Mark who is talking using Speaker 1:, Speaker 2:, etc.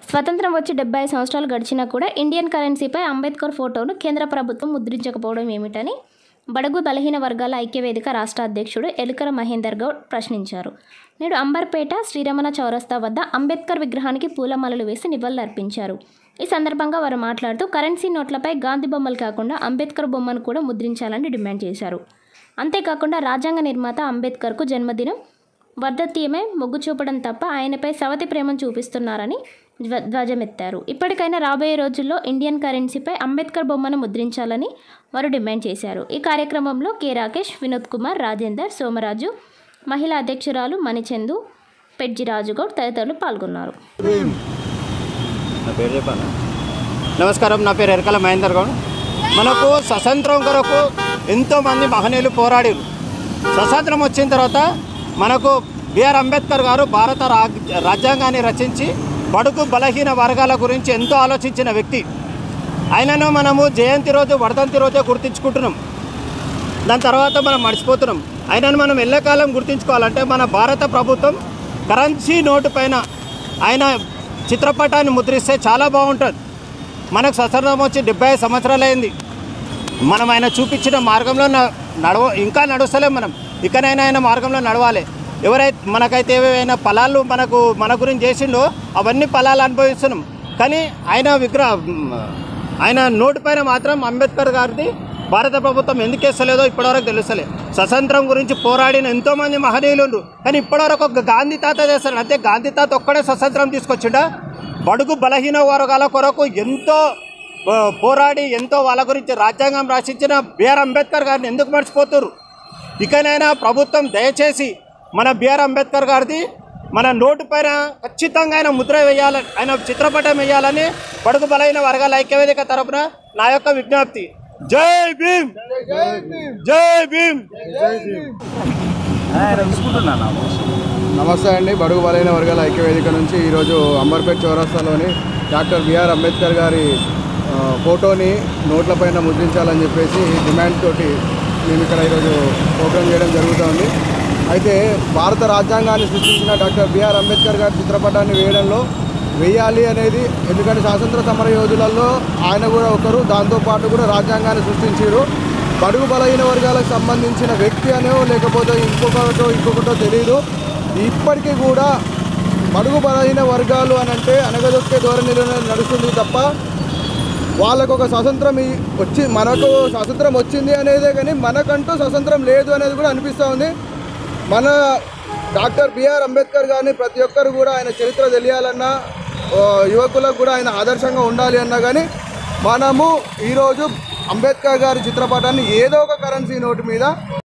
Speaker 1: స్వతంత్రం వచ్చి డెబ్బై సంవత్సరాలు గడిచినా కూడా ఇండియన్ కరెన్సీపై అంబేద్కర్ ఫోటోను కేంద్ర ప్రభుత్వం ముద్రించకపోవడం ఏమిటని బడుగు బలహీన వర్గాల ఐక్యవేదిక రాష్ట్ర అధ్యక్షుడు ఎలుకల మహేందర్ గౌడ్ ప్రశ్నించారు నేడు అంబర్పేట శ్రీరమణ చౌరస్తా వద్ద అంబేద్కర్ విగ్రహానికి పూలమాలలు వేసి నివాళులర్పించారు ఈ సందర్భంగా వారు మాట్లాడుతూ కరెన్సీ నోట్లపై గాంధీ బొమ్మలు కాకుండా అంబేద్కర్ బొమ్మను కూడా ముద్రించాలని డిమాండ్ చేశారు అంతేకాకుండా రాజ్యాంగ నిర్మాత అంబేద్కర్కు జన్మదినం వర్ధతీయమే మొగ్గు చూపడం తప్ప ఆయనపై సవతి ప్రేమను చూపిస్తున్నారని ధ్వ ధ్వజమెత్తారు ఇప్పటికైనా రాబోయే రోజుల్లో ఇండియన్ కరెన్సీపై అంబేద్కర్ బొమ్మను ముద్రించాలని వారు డిమాండ్ చేశారు ఈ కార్యక్రమంలో కె రాకేష్ వినోద్ కుమార్ రాజేందర్ సోమరాజు మహిళా అధ్యక్షురాలు మణిచందు పెడ్జి రాజుగౌడ్ తదితరులు పాల్గొన్నారు
Speaker 2: నా పేరు చెప్పాను నమస్కారం నా పేరు ఎరకల మహేందర్ గౌడ్ మనకు స్వతంత్రం కొరకు ఎంతోమంది మహనీయులు పోరాడారు స్వతంత్రం వచ్చిన తర్వాత మనకు బిఆర్ అంబేద్కర్ గారు భారత రాజ్ రాజ్యాంగాన్ని రచించి బడుగు బలహీన వర్గాల గురించి ఎంతో ఆలోచించిన వ్యక్తి ఆయనను మనము జయంతి రోజు వర్ధంతి రోజే గుర్తించుకుంటున్నాం దాని తర్వాత మనం మర్చిపోతున్నాం ఆయనను మనం ఎల్లకాలం గుర్తించుకోవాలంటే మన భారత ప్రభుత్వం కరెన్సీ నోటు పైన ఆయన చిత్రపటాన్ని ముద్రిస్తే చాలా బాగుంటుంది మనకు స్వతంత్రం వచ్చి డెబ్బై ఐదు సంవత్సరాలు అయింది మనం ఆయన చూపించిన మార్గంలో న- నడవ ఇంకా నడుస్తలేం మనం ఇకనైనా ఆయన మార్గంలో నడవాలి ఎవరైతే మనకైతే ఏవైనా ఫలాలు మనకు మన గురించి చేసిండో అవన్నీ ఫలాలు అనుభవిస్తున్నాం కానీ ఆయన విగ్రహ ఆయన నోటు పైన మాత్రం అంబేద్కర్ గారిది భారత ప్రభుత్వం ఎందుకు వేస్తలేదో ఇప్పటివరకు తెలుస్తలే స్వతంత్రం గురించి పోరాడిన ఎంతోమంది మహనీయులు ఉండ్రు. కానీ ఇప్పటివరకు ఒక గాంధీ తాత చేస్తాడు అంతే గాంధీ తాత ఒక్కడే స్వతంత్రం తీసుకొచ్చిండా బడుగు బలహీన వర్గాల కొరకు ఎంతో ఆ, పోరాడి ఎంతో వాళ్ళ గురించి రాజ్యాంగం రాసించిన బిఆర్ అంబేద్కర్ గారిని ఎందుకు మర్చిపోతున్నారు ఇకనైనా ప్రభుత్వం దయచేసి మన బిఆర్ అంబేద్కర్ గారిది మన నోటు పైన ఖచ్చితంగా ఆయన ముద్ర వేయాలని ఆయన చిత్రపటం వేయాలని బడుగు బలైన వర్గాల ఐక్యవేదిక తరపున నా యొక్క విజ్ఞప్తి జై భీమ్ జై భీమ్
Speaker 3: నమస్తే అండి బడుగు బలైన వర్గాల ఐక్యవేదిక నుంచి ఈరోజు అంబర్పేట్ చౌరస్తాలోని డాక్టర్ బిఆర్ అంబేద్కర్ గారి ఆ, ఫోటోని నోట్లపైన ముద్రించాలని చెప్పేసి డిమాండ్ తోటి మేము ఇక్కడ ఈరోజు ప్రోగ్రాం చేయడం జరుగుతోంది అయితే భారత రాజ్యాంగాన్ని సృష్టించిన డాక్టర్ బిఆర్ అంబేద్కర్ గారి చిత్రపటాన్ని వేయడంలో వేయాలి అనేది ఎందుకంటే స్వాతంత్ర సమర యోధులలో ఆయన కూడా ఒకరు దాంతోపాటు కూడా రాజ్యాంగాన్ని సృష్టించారు బడుగు బలహీన వర్గాలకు సంబంధించిన వ్యక్తి అనో లేకపోతే ఇంకొకటో ఇంకొకటో తెలియదు ఇప్పటికీ కూడా బడుగు బలహీన వర్గాలు అని అంటే అనగదొక్కే ధోరణిలో నడుస్తుంది తప్ప వాళ్ళకు ఒక స్వాతంత్రం ఈ- వచ్చి మనకు స్వాతంత్రం వచ్చింది అనేదే కానీ మనకంటూ స్వాతంత్రం లేదు అనేది కూడా అనిపిస్తూ ఉంది మన డాక్టర్ బిఆర్ అంబేద్కర్ గారిని ప్రతి ఒక్కరు కూడా ఆయన చరిత్ర తెలియాలన్నా ఆ, యువకులకు కూడా ఆయన ఆదర్శంగా ఉండాలి అన్నా కానీ మనము ఈరోజు అంబేద్కర్ గారి చిత్రపటాన్ని ఏదో ఒక కరెన్సీ నోటు మీద